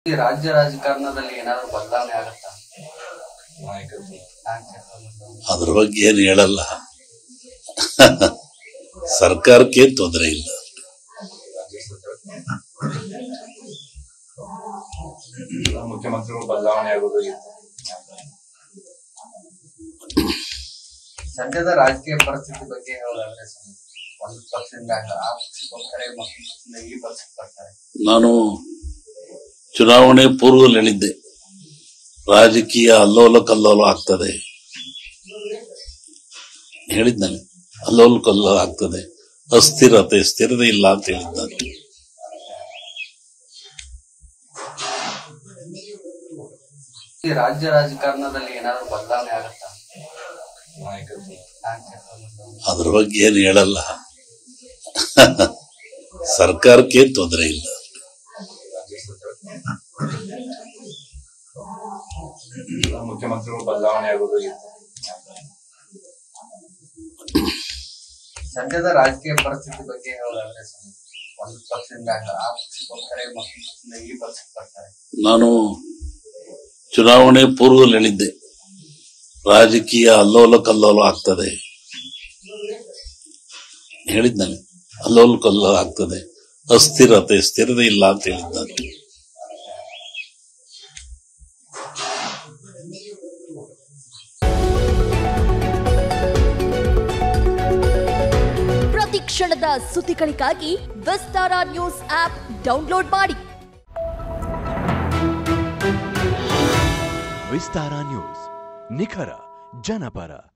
ಈ ರಾಜ್ಯ ರಾಜಕಾರಣದಲ್ಲಿ ಏನಾದ್ರು ಬದಲಾವಣೆ ಆಗತ್ತಾ ನಾಯಕತ್ವ ಬದಲಾವಣೆ. ಅದ್ರ ಬಗ್ಗೆ ಏನು ಹೇಳಲ್ಲ ಸರ್ಕಾರಕ್ಕೆ ತೊಂದರೆ ಇಲ್ಲ ಮುಖ್ಯಮಂತ್ರಿಗಳು ಬದಲಾವಣೆ ಆಗೋದು ಸದ್ಯದ ರಾಜಕೀಯ ಪರಿಸ್ಥಿತಿ ಬಗ್ಗೆ ಹೇಳೋದಾದ್ರೆ ಸರ್, ಒಂದು ಪಕ್ಷದಿಂದ ಆ ಪಕ್ಷಕ್ಕೆ ಹೋಗ್ತಾರೆ ಮತ್ತೊಂದು ಪಕ್ಷದಿಂದ ಈ ಪಕ್ಷಕ್ಕೆ ಬರ್ತಾರೆ ನಾನು ಚುನಾವಣೆ ಪೂರ್ವದಲ್ಲಿ ಹೇಳಿದ್ದೆ ರಾಜಕೀಯ ಅಲ್ಲೋಲ ಕಲ್ಲೋಲ ಆಗ್ತದೆ ಹೇಳಿದ್ದಾನೆ ಅಲ್ಲೋಲ ಕಲ್ಲೋಲ ಆಗ್ತದೆ ಅಸ್ಥಿರತೆ ಸ್ಥಿರತೆ ಇಲ್ಲ ಅಂತ ಹೇಳಿದ್ದಾನೆ ಈ ರಾಜ್ಯ ರಾಜಕಾರಣದಲ್ಲಿ ಏನಾದ್ರು ಬದಲಾವಣೆ ಆಗತ್ತಾ ನಾಯಕತ್ವ ನಾಯಕತ್ವ ಬದಲಾವಣೆ. ಅದ್ರ ಬಗ್ಗೆ ಏನು ಹೇಳಲ್ಲ ಸರ್ಕಾರಕ್ಕೆ ತೊಂದರೆ ಇಲ್ಲ ಮುಖ್ಯಮಂತ್ರಿಗಳು ಬದಲಾವಣೆ ಆಗೋದು ಸದ್ಯದ ರಾಜಕೀಯ ಪರಿಸ್ಥಿತಿ ಬಗ್ಗೆ ಹೇಳೋದಾದ್ರೆ ಸರ್, ಒಂದು ಪಕ್ಷದಿಂದ ಆ ಪಕ್ಷಕ್ಕೆ ಹೋಗ್ತಾರೆ ಮತ್ತೊಂದು ಪಕ್ಷದಿಂದ ಈ ಪಕ್ಷಕ್ಕೆ ಬರ್ತಾರೆ ನಾನು ಚುನಾವಣೆ ಪೂರ್ವದಲ್ಲಿ ಹೇಳಿದ್ದೆ ರಾಜಕೀಯ ಅಲ್ಲೋಲ ಕಲ್ಲೋಲ ಆಗ್ತದೆ ಹೇಳಿದ್ದಾನೆ ಅಲ್ಲೋಲ ಕಲ್ಲೋಲ ಆಗ್ತದೆ ಅಸ್ಥಿರತೆ ಸ್ಥಿರತೆ ಇಲ್ಲ ಅಂತ ಹೇಳಿದ್ದಾನೆ ಪ್ರತಿ ಕ್ಷಣದ ಸುದ್ದಿಗಳಿಗಾಗಿ ವಿಸ್ತಾರ ನ್ಯೂಸ್ ಆಪ್ ಡೌನ್ಲೋಡ್ ಮಾಡಿ ವಿಸ್ತಾರ ನ್ಯೂಸ್ ನಿಖರ ಜನಪರ